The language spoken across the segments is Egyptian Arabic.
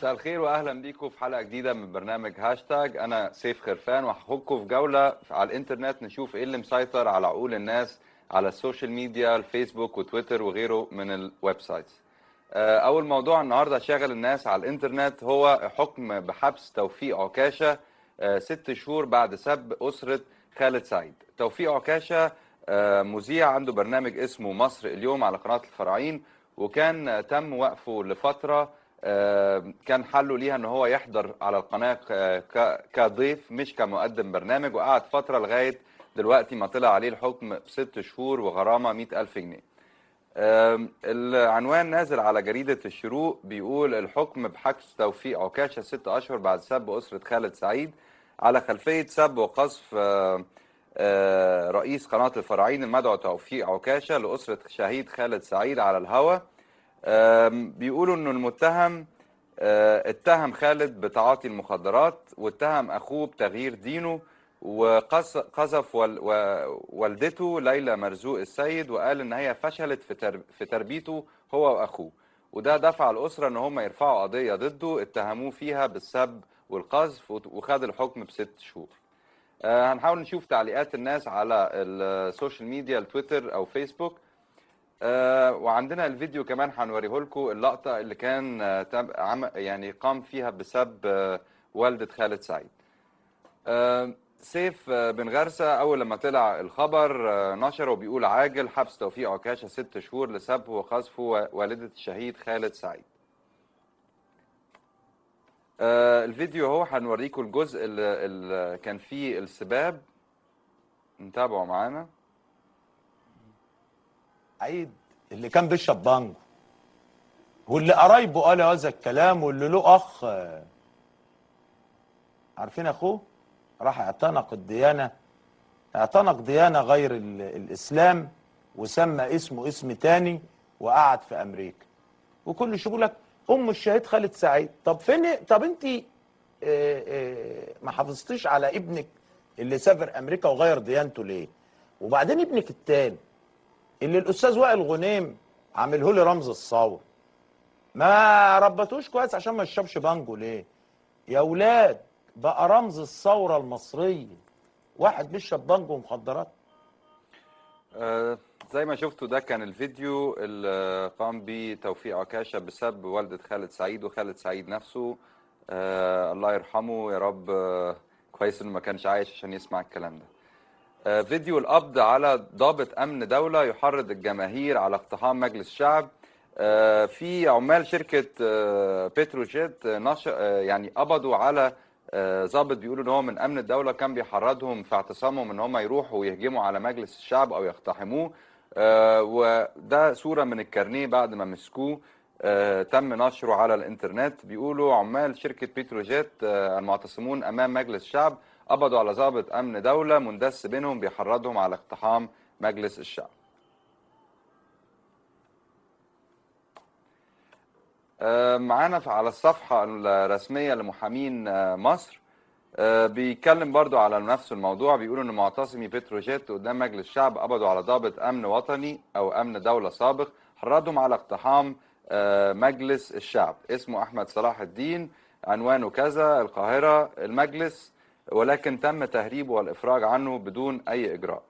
مساء الخير واهلا بيكم في حلقه جديده من برنامج هاشتاج انا سيف خرفان وهاخدكم في جوله على الانترنت نشوف ايه اللي مسيطر على عقول الناس على السوشيال ميديا الفيسبوك وتويتر وغيره من الويب سايتس آه، اول موضوع النهارده شاغل الناس على الانترنت هو حكم بحبس توفيق عكاشه آه، ست شهور بعد سب اسره خالد سعيد توفيق عكاشه آه، مذيع عنده برنامج اسمه مصر اليوم على قناه الفراعين وكان تم وقفه لفتره آه، كان حله ليها ان هو يحضر على القناه ك- ك- كضيف مش كمقدم برنامج وقعد فتره لغايه دلوقتي ما طلع عليه الحكم بست شهور وغرامه 100000 جنيه. آم، العنوان نازل على جريدة الشروق بيقول الحكم بحبس توفيق عكاشة ست أشهر بعد سب أسرة خالد سعيد على خلفية سب وقذف آه، آه، رئيس قناة الفراعين المدعو توفيق عكاشة لأسرة شهيد خالد سعيد على الهوى آم، بيقولوا إنه المتهم آه، اتهم خالد بتعاطي المخدرات واتهم أخوه بتغيير دينه وقذف وال- و- والدته ليلى مرزوق السيد وقال ان هي فشلت في تر- في تربيته هو واخوه وده دفع الاسره ان هم يرفعوا قضيه ضده اتهموه فيها بالسب والقذف وت- وخد الحكم بست شهور آه، هنحاول نشوف تعليقات الناس على السوشيال ميديا التويتر او فيسبوك آه، وعندنا الفيديو كمان هنوريه لكم اللقطه اللي كان آه، تم- عم- يعني قام فيها بسب آه، والده خالد سعيد آه، سيف آه، بن غرسة أول لما طلع الخبر آه، نشره وبيقول عاجل حبس توفيق عكاشة ست شهور لسبه وقذفه و- والدة الشهيد خالد سعيد آه، الفيديو اهو هنوريكم الجزء اللي, اللي كان فيه السباب نتابعه معانا عيد اللي كان بيشرب بانجو واللي قرايبه قال هذا الكلام واللي له اخ آه، عارفين اخوه راح اعتنق الديانه اعتنق ديانه غير ال- الاسلام وسمى اسمه اسم تاني وقعد في امريكا وكل شغلك ام الشهيد خالد سعيد طب فين طب انت ما حافظتيش على ابنك اللي سافر امريكا وغير ديانته ليه وبعدين ابنك التاني اللي الاستاذ وائل غنيم عامله لي رمز الثوره ما ربطوش كويس عشان ما يشربش بانجو ليه يا اولاد بقى رمز الثوره المصريه واحد بيشرب بانجو ومخدرات آه، زي ما شفتوا ده كان الفيديو اللي قام بيه توفيق عكاشة بسب والدة خالد سعيد وخالد سعيد نفسه آه الله يرحمه يا رب آه كويس انه ما كانش عايش عشان يسمع الكلام ده آه فيديو القبض على ضابط امن دولة يحرض الجماهير على اقتحام مجلس الشعب آه في عمال شركة آه بتروجيت آه، نشر آه يعني قبضوا على آه، ضابط بيقولوا ان هو من امن الدوله كان بيحرضهم في اعتصامهم ان هم يروحوا ويهجموا على مجلس الشعب او يقتحموه آه، وده صوره من الكارنيه بعد ما مسكوه آه، تم نشره على الانترنت بيقولوا عمال شركه بتروجيت آه، المعتصمون امام مجلس الشعب قبضوا على ضابط امن دوله مندس بينهم بيحرضهم على اقتحام مجلس الشعب آه، معانا في- على الصفحة الرسمية لمحامين آه، مصر آه، بيتكلم برضو على نفس الموضوع بيقولوا ان معتصمي بتروجيت قدام مجلس الشعب قبضوا على ضابط امن وطني او امن دولة سابق حرضهم على اقتحام آه، مجلس الشعب اسمه احمد صلاح الدين عنوانه كذا القاهرة المجلس ولكن تم تهريبه والافراج عنه بدون اي اجراء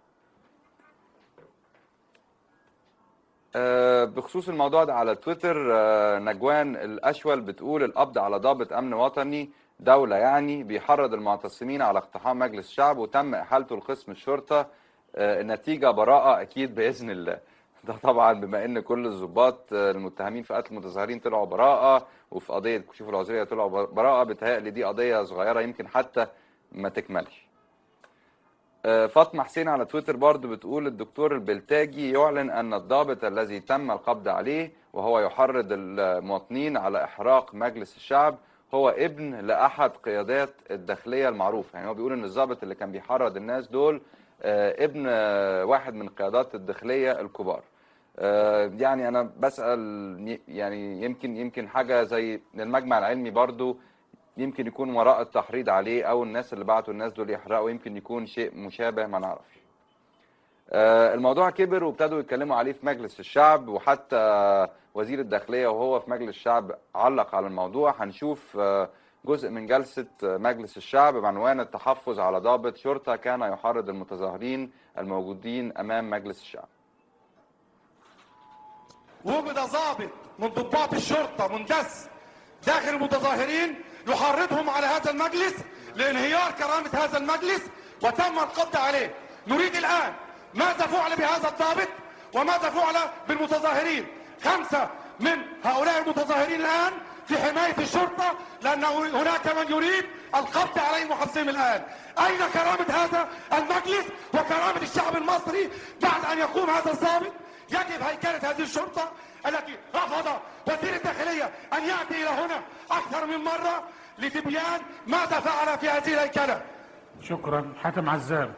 آه، بخصوص الموضوع ده على تويتر آه، نجوان الأشول بتقول القبض على ضابط أمن وطني دولة يعني بيحرض المعتصمين على اقتحام مجلس الشعب وتم إحالته لقسم الشرطة آه، النتيجة براءة أكيد بإذن الله ده طبعا بما ان كل الضباط آه، المتهمين في قتل المتظاهرين طلعوا براءة وفي قضية كشوف العذرية طلعوا براءة بتهيألي دي قضية صغيرة يمكن حتى ما تكملش آه، فاطمة حسين على تويتر برضو بتقول الدكتور البلتاجي يعلن أن الضابط الذي تم القبض عليه وهو يحرض المواطنين على إحراق مجلس الشعب هو ابن لأحد قيادات الداخلية المعروفة يعني هو بيقول أن الضابط اللي كان بيحرض الناس دول آه، ابن آه، واحد من قيادات الداخلية الكبار آه، يعني أنا بسأل يعني يمكن يمكن حاجة زي المجمع العلمي برضو يمكن يكون وراء التحريض عليه او الناس اللي بعتوا الناس دول يحرقوا يمكن يكون شيء مشابه ما نعرفش آه، الموضوع كبر وابتدوا يتكلموا عليه في مجلس الشعب وحتى وزير الداخلية وهو في مجلس الشعب علق على الموضوع هنشوف آه، جزء من جلسة آه، مجلس الشعب بعنوان التحفظ على ضابط شرطة كان يحرض المتظاهرين الموجودين أمام مجلس الشعب وجد ضابط من ضباط الشرطة مندس داخل المتظاهرين يحرضهم على هذا المجلس لانهيار كرامة هذا المجلس وتم القبض عليه نريد الآن ماذا فعل بهذا الضابط وماذا فعل بالمتظاهرين خمسة من هؤلاء المتظاهرين الآن في حماية الشرطة لأن هناك من يريد القبض عليهم وحبسهم الآن أين كرامة هذا المجلس وكرامة الشعب المصري بعد أن يقوم هذا الضابط يجب هيكلة هذه الشرطة التي رفض وزير الداخلية أن يأتي إلى هنا أكثر من مرة لتبيان ماذا فعل في هذه الهيكلة شكرا حاتم عزام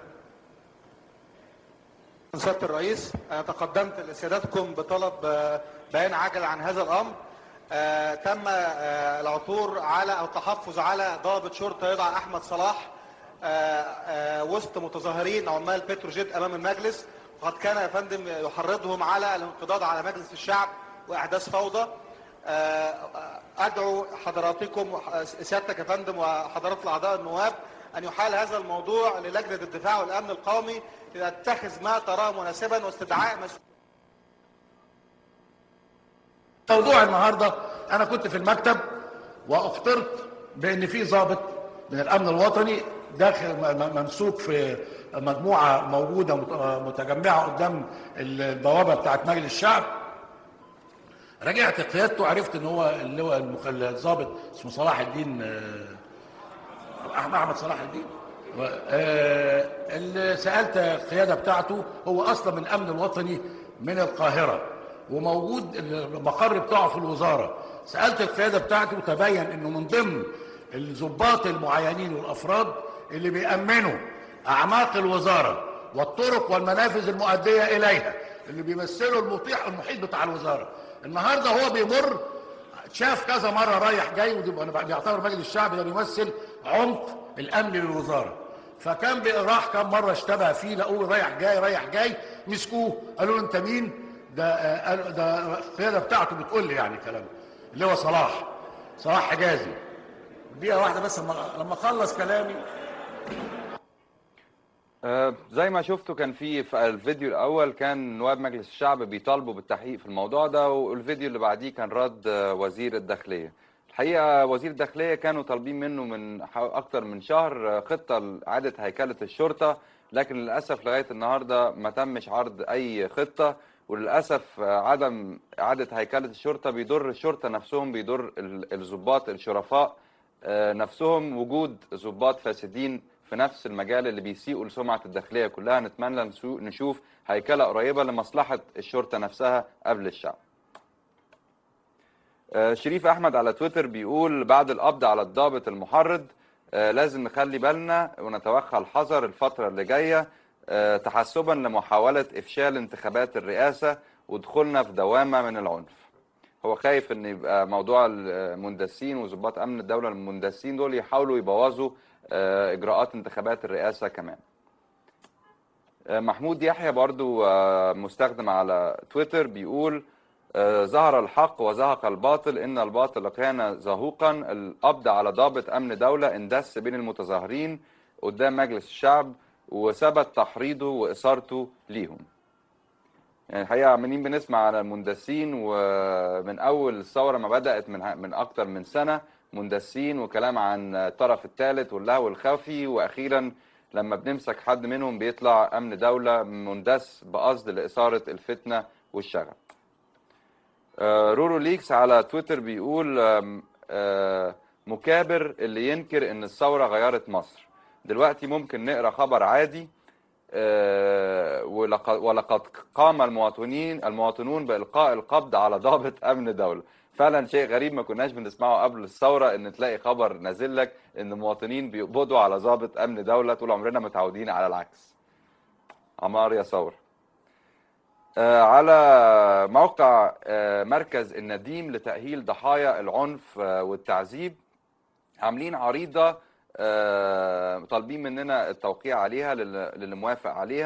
سيادة الرئيس أنا تقدمت لسيادتكم بطلب آه، بيان عاجل عن هذا الأمر آه، تم آه، العثور على أو التحفظ على ضابط شرطة يدعى أحمد صلاح آه، آه، وسط متظاهرين عمال بتروجيت أمام المجلس وقد كان يا فندم يحرضهم على الانقضاض على مجلس الشعب وإحداث فوضى آه، آه، أدعو حضراتكم وح- سيادتك يا فندم وحضرات الأعضاء النواب أن يحال هذا الموضوع للجنة الدفاع والأمن القومي لتتخذ ما تراه مناسبا واستدعاء مسؤول موضوع النهارده انا كنت في المكتب واخطرت بان في ضابط من الامن الوطني داخل م- م- ممسوك في مجموعه موجوده مت- متجمعه قدام البوابه بتاعت مجلس الشعب رجعت قيادته عرفت ان هو اللي هو المخ- الضابط اسمه صلاح الدين آه، احمد احمد صلاح الدين و- آه، اللي سالت القياده بتاعته هو اصلا من الامن الوطني من القاهره وموجود المقر بتاعه في الوزاره سالت القياده بتاعته تبين انه من ضمن الضباط المعينين والافراد اللي بيامنوا اعماق الوزاره والطرق والمنافذ المؤديه اليها اللي بيمثلوا المطيح المحيط بتاع الوزاره النهارده هو بيمر شاف كذا مره رايح جاي ودي انا بيعتبر مجلس الشعب ده بيمثل عمق الامن للوزاره فكان بي- راح كم مره اشتبه فيه لقوه رايح جاي رايح جاي مسكوه قالوا له انت مين؟ ده آه، قال ده القياده بتاعته بتقول لي يعني كلام اللي هو صلاح صلاح حجازي دقيقه واحده بس لما لما اخلص كلامي آه، زي ما شفتوا كان في في الفيديو الاول كان نواب مجلس الشعب بيطالبوا بالتحقيق في الموضوع ده والفيديو اللي بعديه كان رد آه، وزير الداخليه الحقيقه وزير الداخليه كانوا طالبين منه من حو- اكتر من شهر آه، خطه لاعاده هيكله الشرطه لكن للاسف لغايه النهارده ما تمش عرض اي خطه وللاسف آه، عدم اعاده هيكله الشرطه بيضر الشرطه نفسهم بيضر ال- الضباط الشرفاء آه، نفسهم وجود ضباط فاسدين في نفس المجال اللي بيسيئوا لسمعة الداخلية كلها نتمنى نسو- نشوف هيكلة قريبة لمصلحة الشرطة نفسها قبل الشعب آه، شريف أحمد على تويتر بيقول بعد القبض على الضابط المحرض آه، لازم نخلي بالنا ونتوخى الحذر الفترة اللي جاية آه، تحسبا لمحاولة إفشال انتخابات الرئاسة ودخولنا في دوامة من العنف هو خايف ان يبقى موضوع المندسين وضباط امن الدوله المندسين دول يحاولوا يبوظوا آه، اجراءات انتخابات الرئاسه كمان آه، محمود يحيى برضو آه، مستخدم على تويتر بيقول آه، ظهر الحق وزهق الباطل ان الباطل كان زهوقا القبض على ضابط امن دوله اندس بين المتظاهرين قدام مجلس الشعب وثبت تحريضه واثارته ليهم يعني الحقيقه عمالين بنسمع على المندسين ومن اول الثوره ما بدات من من اكتر من سنه مندسين وكلام عن الطرف الثالث واللهو الخفي واخيرا لما بنمسك حد منهم بيطلع امن دوله مندس بقصد لاثاره الفتنه والشغب. آه، رورو ليكس على تويتر بيقول آم، آه، مكابر اللي ينكر ان الثوره غيرت مصر. دلوقتي ممكن نقرا خبر عادي آه، ولقد ولقد قام المواطنين المواطنون بإلقاء القبض على ضابط أمن دولة فعلا شيء غريب ما كناش بنسمعه قبل الثورة إن تلاقي خبر نازل لك إن مواطنين بيقبضوا على ضابط أمن دولة طول عمرنا متعودين على العكس عمار يا ثور آه، على موقع آه، مركز النديم لتأهيل ضحايا العنف آه، والتعذيب عاملين عريضة آه، طالبين مننا التوقيع عليها لل- للي موافق عليها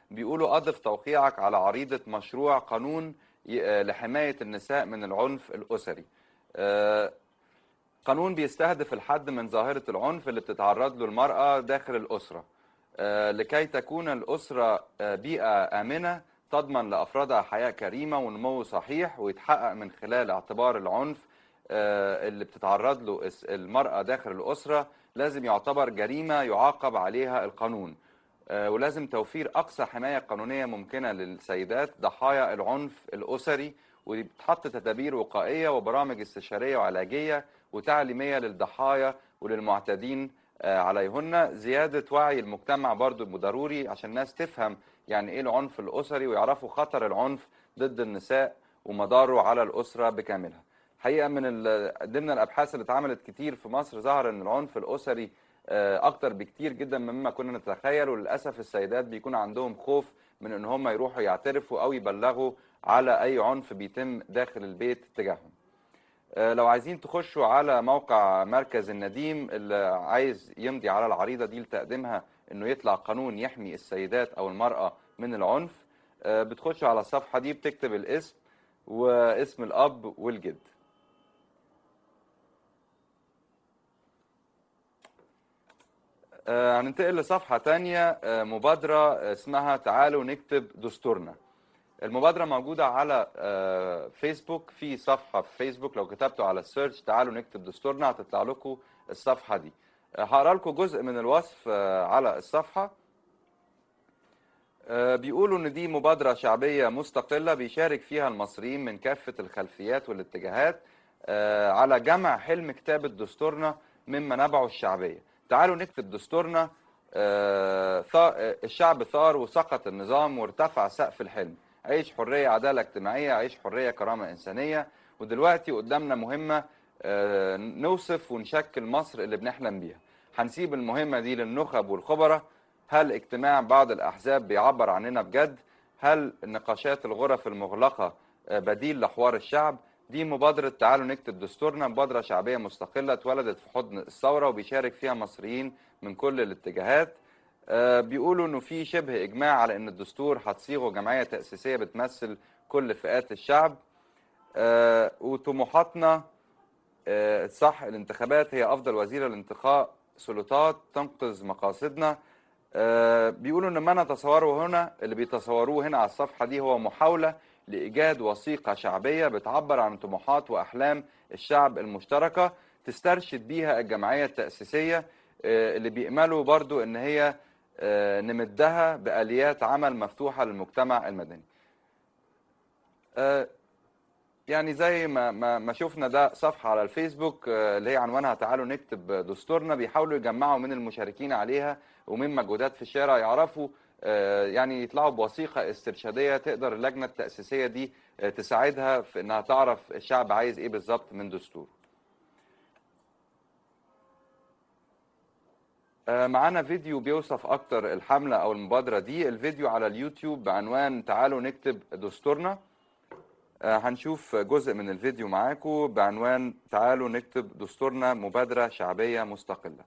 بيقولوا أضف توقيعك على عريضة مشروع قانون ي- آه، لحماية النساء من العنف الأسري آه، قانون بيستهدف الحد من ظاهرة العنف اللي بتتعرض له المرأة داخل الأسرة آه، لكي تكون الأسرة آه، بيئة آمنة تضمن لأفرادها حياة كريمة ونمو صحيح ويتحقق من خلال اعتبار العنف آه، اللي بتتعرض له الس- المرأة داخل الأسرة لازم يعتبر جريمة يعاقب عليها القانون آه، ولازم توفير أقصى حماية قانونية ممكنة للسيدات ضحايا العنف الأسري وبتحط تدابير وقائية وبرامج استشارية وعلاجية وتعليمية للضحايا وللمعتدين آه، عليهن زيادة وعي المجتمع برضو ضروري عشان الناس تفهم يعني ايه العنف الأسري ويعرفوا خطر العنف ضد النساء ومضاره على الأسرة بكاملها حقيقة من ال- ضمن الأبحاث اللي اتعملت كتير في مصر ظهر ان العنف الأسري آه، أكتر بكتير جدا مما كنا نتخيل وللأسف السيدات بيكون عندهم خوف من ان هم يروحوا يعترفوا أو يبلغوا على أي عنف بيتم داخل البيت تجاههم آه، لو عايزين تخشوا على موقع مركز النديم اللي عايز يمضي على العريضة دي لتقديمها انه يطلع قانون يحمي السيدات او المرأة من العنف آه، بتخشوا على الصفحة دي بتكتب الاسم واسم الاب والجد آه، هننتقل لصفحة تانية آه، مبادرة اسمها تعالوا نكتب دستورنا المبادرة موجودة على آه، فيسبوك في صفحة في فيسبوك لو كتبتوا على السيرش تعالوا نكتب دستورنا هتطلع لكم الصفحة دي آه، هقرا لكم جزء من الوصف آه، على الصفحة آه، بيقولوا ان دي مبادرة شعبية مستقلة بيشارك فيها المصريين من كافة الخلفيات والاتجاهات آه، على جمع حلم كتابة دستورنا مما نبعه الشعبية تعالوا نكتب دستورنا آه، ثا- آه، الشعب ثار وسقط النظام وارتفع سقف الحلم عيش حرية عدالة اجتماعية عيش حرية كرامة إنسانية ودلوقتي قدامنا مهمة آه، نوصف ونشكل مصر اللي بنحلم بيها هنسيب المهمة دي للنخب والخبراء هل اجتماع بعض الأحزاب بيعبر عننا بجد هل نقاشات الغرف المغلقة آه، بديل لحوار الشعب دي مبادرة تعالوا نكتب دستورنا مبادرة شعبية مستقلة اتولدت في حضن الثورة وبيشارك فيها مصريين من كل الاتجاهات آه، بيقولوا انه في شبه اجماع على ان الدستور هتصيغه جمعية تأسيسية بتمثل كل فئات الشعب آه، وطموحاتنا آه، صح الانتخابات هي افضل وسيله لانتقاء سلطات تنقذ مقاصدنا آه، بيقولوا ان ما نتصوره هنا اللي بيتصوروه هنا على الصفحه دي هو محاوله لايجاد وثيقه شعبيه بتعبر عن طموحات واحلام الشعب المشتركه تسترشد بيها الجمعيه التاسيسيه آه، اللي بيأملوا برضو ان هي آه، نمدها باليات عمل مفتوحه للمجتمع المدني آه، يعني زي ما ما ما شفنا ده صفحة على الفيسبوك آه، اللي هي عنوانها تعالوا نكتب دستورنا بيحاولوا يجمعوا من المشاركين عليها ومن مجهودات في الشارع يعرفوا آه، يعني يطلعوا بوثيقة استرشادية تقدر اللجنة التأسيسية دي آه، تساعدها في انها تعرف الشعب عايز ايه بالظبط من دستور آه، معانا فيديو بيوصف اكتر الحملة او المبادرة دي الفيديو على اليوتيوب بعنوان تعالوا نكتب دستورنا آه، هنشوف جزء من الفيديو معاكم بعنوان تعالوا نكتب دستورنا مبادرة شعبية مستقلة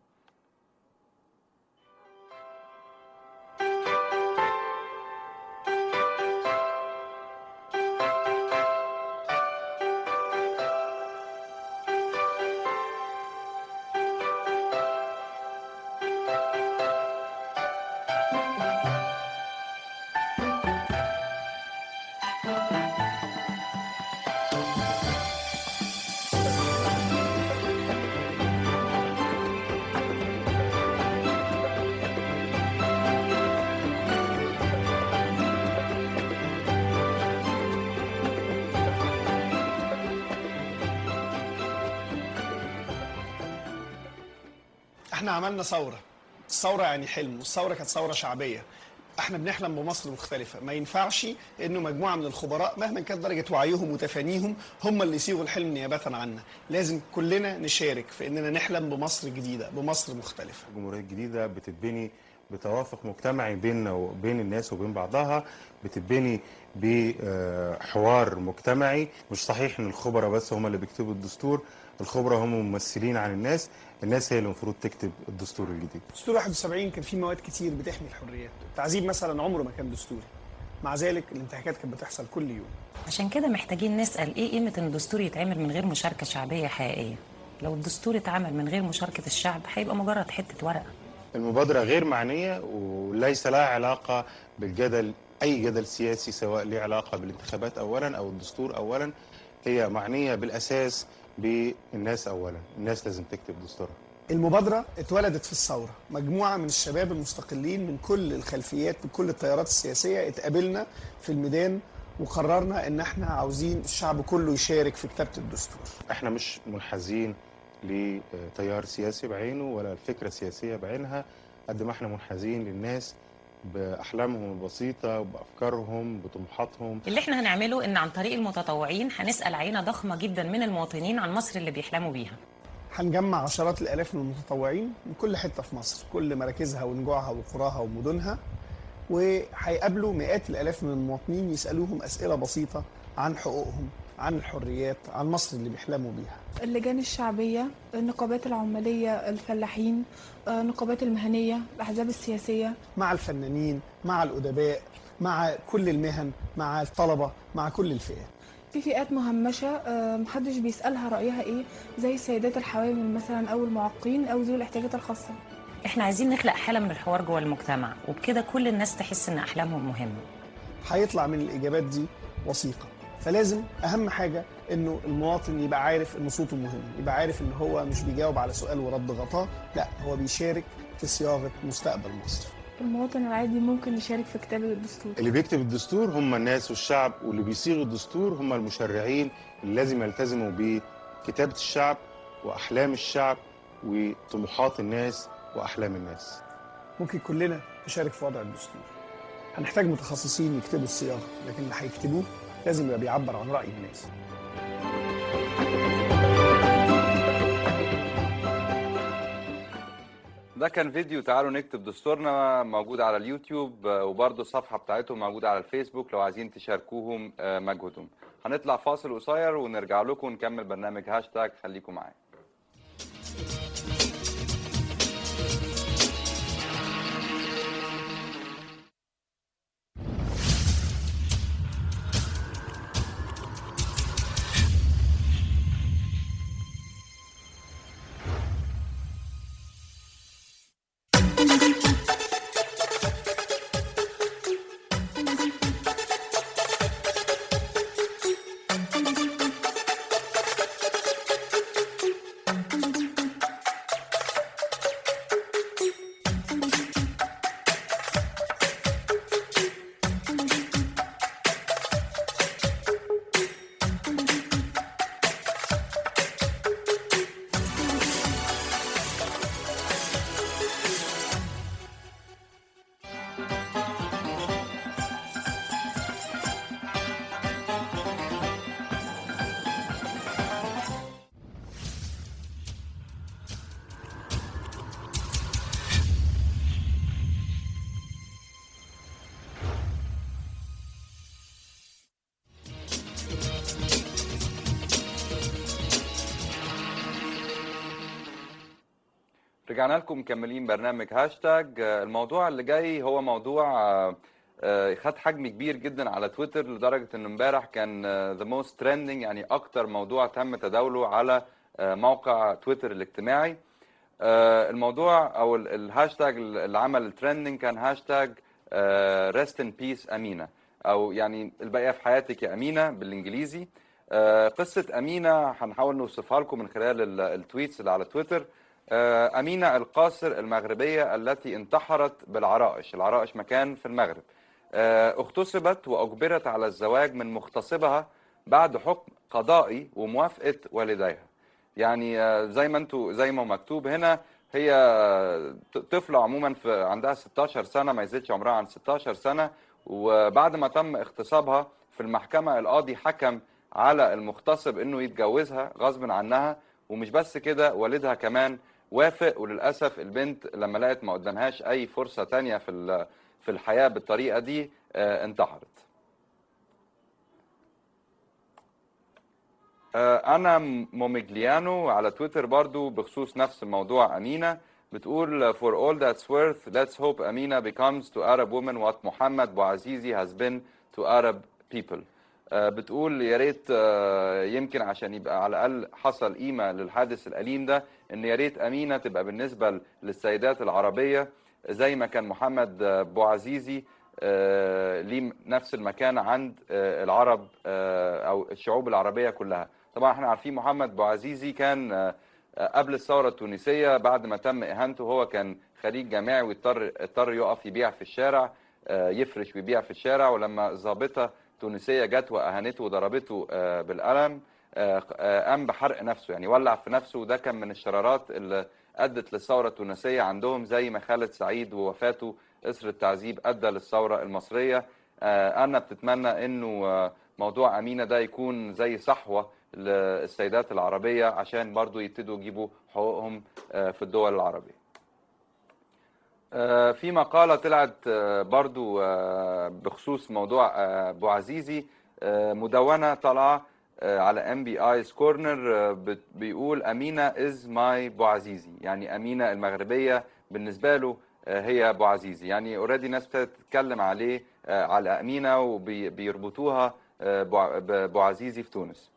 احنا عملنا ثوره الثوره يعني حلم والثوره كانت ثوره شعبيه احنا بنحلم بمصر مختلفه ما ينفعش انه مجموعه من الخبراء مهما كانت درجه وعيهم وتفانيهم هم اللي يصيغوا الحلم نيابه عنا لازم كلنا نشارك في اننا نحلم بمصر جديده بمصر مختلفه الجمهورية الجديدة بتتبني بتوافق مجتمعي بيننا وبين الناس وبين بعضها بتتبني بحوار مجتمعي مش صحيح ان الخبراء بس هم اللي بيكتبوا الدستور الخبراء هم ممثلين عن الناس الناس هي اللي المفروض تكتب الدستور الجديد دستور 71 كان فيه مواد كتير بتحمي الحريات التعذيب مثلا عمره ما كان دستوري مع ذلك الانتهاكات كانت بتحصل كل يوم عشان كده محتاجين نسأل ايه قيمة ان الدستور يتعمل من غير مشاركة شعبية حقيقية لو الدستور اتعمل من غير مشاركة الشعب هيبقى مجرد حتة ورقة المبادرة غير معنية وليس لها علاقة بالجدل أي جدل سياسي سواء له علاقة بالانتخابات أولا أو الدستور أولا هي معنية بالأساس بالناس أولا الناس لازم تكتب دستورها المبادرة اتولدت في الثورة مجموعة من الشباب المستقلين من كل الخلفيات من كل التيارات السياسية اتقابلنا في الميدان وقررنا ان احنا عاوزين الشعب كله يشارك في كتابة الدستور احنا مش منحازين لتيار سياسي بعينه ولا الفكرة سياسية بعينها قد ما احنا منحازين للناس بأحلامهم البسيطة بأفكارهم بطموحاتهم اللي احنا هنعمله ان عن طريق المتطوعين هنسأل عينة ضخمة جدا من المواطنين عن مصر اللي بيحلموا بيها هنجمع عشرات الالاف من المتطوعين من كل حته في مصر كل مراكزها ونجوعها وقراها ومدنها وهيقابلوا مئات الالاف من المواطنين يسالوهم اسئله بسيطه عن حقوقهم عن الحريات عن مصر اللي بيحلموا بيها اللجان الشعبية النقابات العمالية الفلاحين آه، النقابات المهنية الأحزاب السياسية مع الفنانين مع الادباء مع كل المهن مع الطلبه مع كل الفئات في فئات مهمشة آه، محدش بيسألها رأيها إيه زي السيدات الحوامل مثلا أو المعاقين أو ذوي الاحتياجات الخاصة احنا عايزين نخلق حالة من الحوار جوه المجتمع وبكده كل الناس تحس ان احلامهم مهمة هيطلع من الاجابات دي وثيقه فلازم اهم حاجه انه المواطن يبقى عارف ان صوته مهم يبقى عارف ان هو مش بيجاوب على سؤال ورد غطاه لا هو بيشارك في صياغه مستقبل مصر المواطن العادي ممكن يشارك في كتابة الدستور اللي بيكتب الدستور هم الناس والشعب واللي بيصيغ الدستور هم المشرعين اللي لازم يلتزموا بكتابة الشعب وأحلام الشعب وطموحات الناس وأحلام الناس ممكن كلنا نشارك في وضع الدستور هنحتاج متخصصين يكتبوا الصياغه لكن اللي هيكتبوه لازم يبقى بيعبر عن راي الناس ده كان فيديو تعالوا نكتب دستورنا موجود على اليوتيوب آه، وبرضه الصفحة بتاعتهم موجودة على الفيسبوك لو عايزين تشاركوهم آه، مجهودهم هنطلع فاصل قصير ونرجع لكم ونكمل برنامج هاشتاج خليكم معايا رجعنا لكم مكملين برنامج هاشتاج آه، الموضوع اللي جاي هو موضوع آه، آه، خد حجم كبير جدا على تويتر لدرجة ان امبارح كان ذا موست ترندنج يعني اكتر موضوع تم تداوله على آه، موقع تويتر الاجتماعي آه، الموضوع او ال- الهاشتاج اللي عمل الترندنج كان هاشتاج ريست ان بيس امينه او يعني البقيه في حياتك يا امينه بالانجليزي آه، قصه امينه هنحاول نوصفها لكم من خلال ال- التويتس اللي على تويتر آه، أمينة القاصر المغربية التي انتحرت بالعرائش العرائش مكان في المغرب آه، اغتصبت وأجبرت على الزواج من مغتصبها بعد حكم قضائي وموافقة والديها يعني آه، زي ما انتوا زي ما مكتوب هنا هي ط- طفلة عموما في عندها 16 سنة ما يزيدش عمرها عن 16 سنة وبعد ما تم اغتصابها في المحكمة القاضي حكم على المغتصب انه يتجوزها غصب عنها ومش بس كده والدها كمان وافق وللاسف البنت لما لقت ما قدامهاش اي فرصة تانية في ال- في الحياة بالطريقة دي آه، انتحرت آه، انا موميجليانو على تويتر برضو بخصوص نفس الموضوع امينه بتقول for all that's worth let's hope Amina becomes to Arab women what Muhammad Bouazizi has been to Arab people آه، بتقول يا ريت آه، يمكن عشان يبقى على الاقل حصل قيمه للحادث الاليم ده ان يا ريت امينه تبقى بالنسبه للسيدات العربيه زي ما كان محمد آه، بوعزيزي آه، ليه نفس المكانه عند آه، العرب آه، او الشعوب العربيه كلها طبعا احنا عارفين محمد بوعزيزي كان آه، قبل الثوره التونسيه بعد ما تم اهانته هو كان خريج جامعي واضطر اضطر يقف يبيع في الشارع آه، يفرش ويبيع في الشارع ولما ضابطه تونسيه جت واهانته وضربته آه، بالقلم آه، آه، قام بحرق نفسه يعني ولع في نفسه وده كان من الشرارات اللي ادت للثوره التونسيه عندهم زي ما خالد سعيد ووفاته اسر التعذيب ادى للثوره المصريه آه، انا بتتمنى انه آه، موضوع امينه ده يكون زي صحوه للسيدات العربيه عشان برضو يبتدوا يجيبوا حقوقهم آه، في الدول العربيه آه، في مقالة طلعت آه، برضو آه، بخصوص موضوع آه، أبو عزيزي آه، مدونة طالعة آه، على ام بي ايز كورنر بيقول أمينة از ماي بو عزيزي يعني أمينة المغربية بالنسبة له آه، هي أبو عزيزي يعني اوريدي ناس ابتدت تتكلم عليه آه، على أمينة وبيربطوها بأبو عزيزي في تونس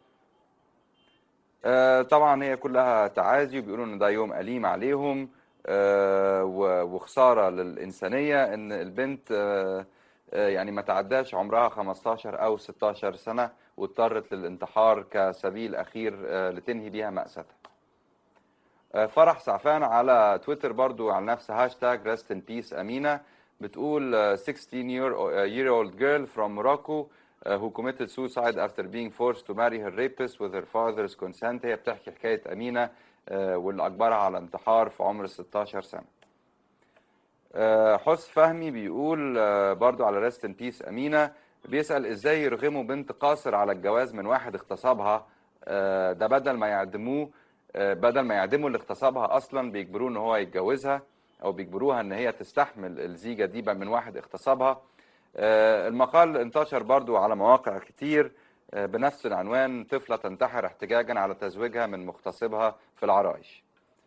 آه، طبعا هي كلها تعازي وبيقولوا ان ده يوم أليم عليهم آه، و- وخسارة للإنسانية ان البنت آه، آه، يعني ما تعداش عمرها 15 أو 16 سنة واضطرت للانتحار كسبيل أخير آه، لتنهي بيها مأساتها آه، فرح سعفان على تويتر برضو على نفس هاشتاج rest in peace أمينة بتقول آه، 16 year, year old girl from Morocco uh, who committed suicide after being forced to marry her rapist with her father's consent هي بتحكي حكاية أمينة آه، واللي أجبرها على انتحار في عمر 16 سنة آه، حس فهمي بيقول آه، برضو على ريست ان بيس أمينة بيسأل إزاي يرغموا بنت قاصر على الجواز من واحد اغتصبها آه، ده بدل ما يعدموه آه، بدل ما يعدموا اللي اغتصبها أصلا بيجبروه إن هو يتجوزها أو بيجبروها إن هي تستحمل الزيجة دي بقى من واحد اغتصبها آه، المقال انتشر برضو على مواقع كتير آه، بنفس العنوان طفلة تنتحر احتجاجا على تزويجها من مغتصبها في العرائش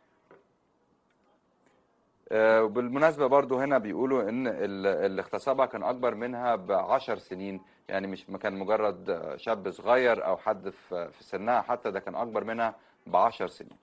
آه، وبالمناسبة برضو هنا بيقولوا ان ال- اللي اغتصبها كان اكبر منها بعشر سنين يعني مش ما كان مجرد آه، شاب صغير او حد في في سنها حتى ده كان اكبر منها بعشر سنين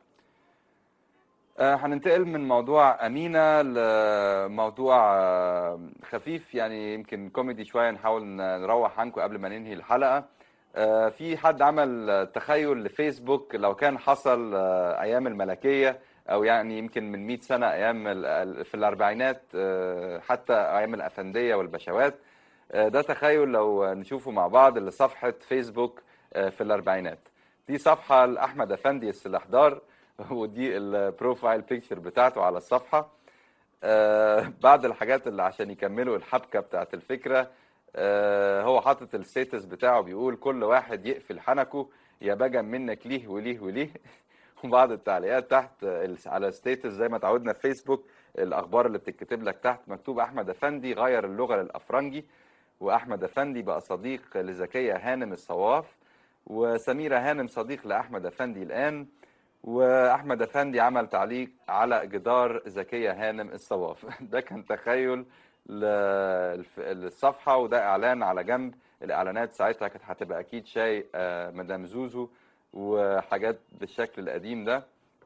آه، هننتقل من موضوع أمينة لموضوع آه، خفيف يعني يمكن كوميدي شوية نحاول ن- نروح عنكم قبل ما ننهي الحلقة آه، في حد عمل آه، تخيل لفيسبوك لو كان حصل آه، أيام الملكية أو يعني يمكن من 100 سنة أيام ال- ال- في الأربعينات آه، حتى أيام الأفندية والبشوات آه، ده تخيل لو نشوفه مع بعض لصفحة فيسبوك آه، في الأربعينات دي صفحة لأحمد أفندي السلاحدار ودي البروفايل بيكتشر بتاعته على الصفحة آه، بعد الحاجات اللي عشان يكملوا الحبكة بتاعت الفكرة آه، هو حاطط الستيتس بتاعه بيقول كل واحد يقفل حنكه يا بجم منك ليه وليه وليه وبعض التعليقات تحت ال- على ستيتس زي ما تعودنا في فيسبوك الاخبار اللي بتتكتب لك تحت مكتوب احمد افندي غير اللغه للافرنجي واحمد افندي بقى صديق لزكيه هانم الصواف وسميره هانم صديق لاحمد افندي الان واحمد افندي عمل تعليق على جدار زكيه هانم الصواف ده كان تخيل للف- للصفحه وده اعلان على جنب الاعلانات ساعتها كانت هتبقى اكيد شاي آه، مدام زوزو وحاجات بالشكل القديم ده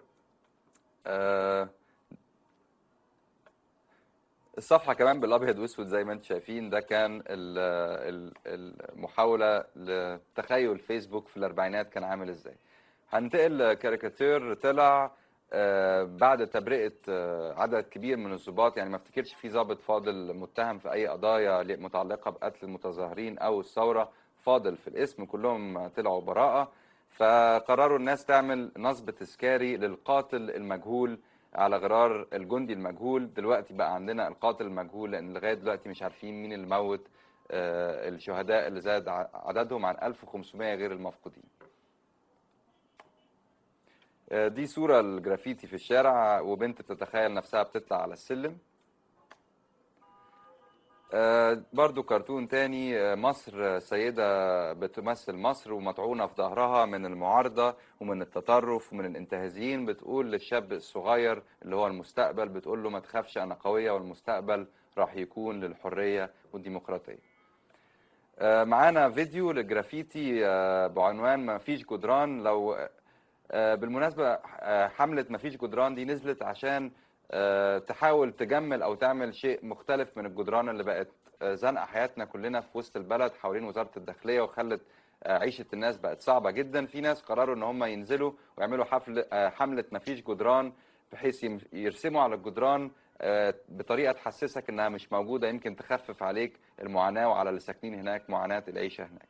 آه، الصفحة كمان بالأبيض وأسود زي ما أنتم شايفين ده كان ال- ال- المحاولة لتخيل فيسبوك في الأربعينات كان عامل إزاي هننتقل لكاريكاتير طلع آه، بعد تبرئة آه، عدد كبير من الضباط يعني ما افتكرش في ضابط فاضل متهم في أي قضايا متعلقة بقتل المتظاهرين أو الثورة فاضل في الاسم كلهم طلعوا براءة فقرروا الناس تعمل نصب تذكاري للقاتل المجهول على غرار الجندي المجهول دلوقتي بقى عندنا القاتل المجهول لان لغايه دلوقتي مش عارفين مين اللي موت آه، الشهداء اللي زاد ع- عددهم عن 1500 غير المفقودين آه، دي صورة الجرافيتي في الشارع وبنت تتخيل نفسها بتطلع على السلم آه، برضو كرتون تاني آه، مصر آه، سيدة بتمثل مصر ومطعونة في ظهرها من المعارضة ومن التطرف ومن الانتهازيين بتقول للشاب الصغير اللي هو المستقبل بتقول له ما تخافش أنا قوية والمستقبل راح يكون للحرية والديمقراطية آه، معانا فيديو لجرافيتي آه، بعنوان ما فيش جدران لو آه، بالمناسبة آه، حملة ما فيش جدران دي نزلت عشان آه، تحاول تجمل أو تعمل شيء مختلف من الجدران اللي بقت آه، زنقة حياتنا كلنا في وسط البلد حوالين وزارة الداخلية وخلت آه، عيشة الناس بقت صعبة جدا في ناس قرروا إن هم ينزلوا ويعملوا حفل آه، حملة ما فيش جدران بحيث يم- يرسموا على الجدران آه، بطريقة تحسسك إنها مش موجودة يمكن تخفف عليك المعاناة وعلى اللي ساكنين هناك معاناة العيشة هناك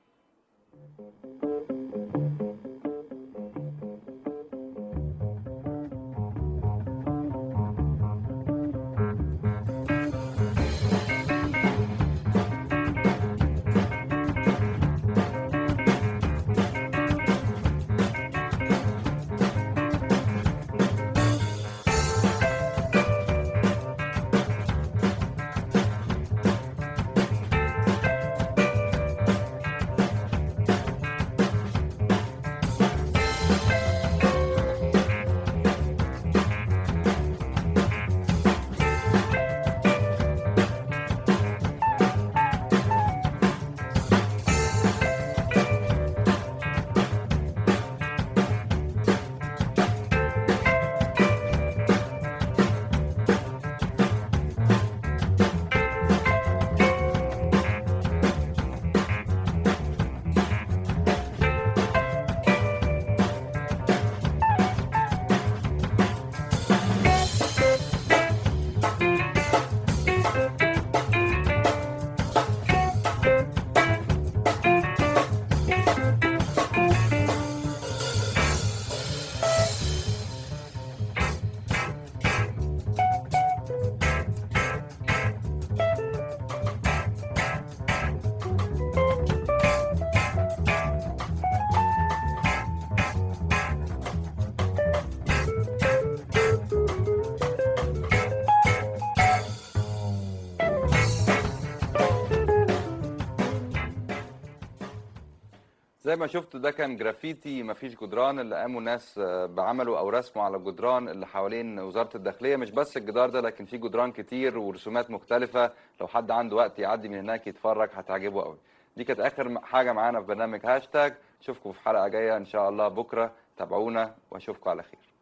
زي ما شفتوا ده كان جرافيتي مفيش جدران اللي قاموا ناس آه، بعملوا او رسموا على الجدران اللي حوالين وزارة الداخلية مش بس الجدار ده لكن في جدران كتير ورسومات مختلفة لو حد عنده وقت يعدي من هناك يتفرج هتعجبه قوي دي كانت اخر م- حاجة معانا في برنامج هاشتاج اشوفكم في حلقة جاية ان شاء الله بكرة تابعونا واشوفكم على خير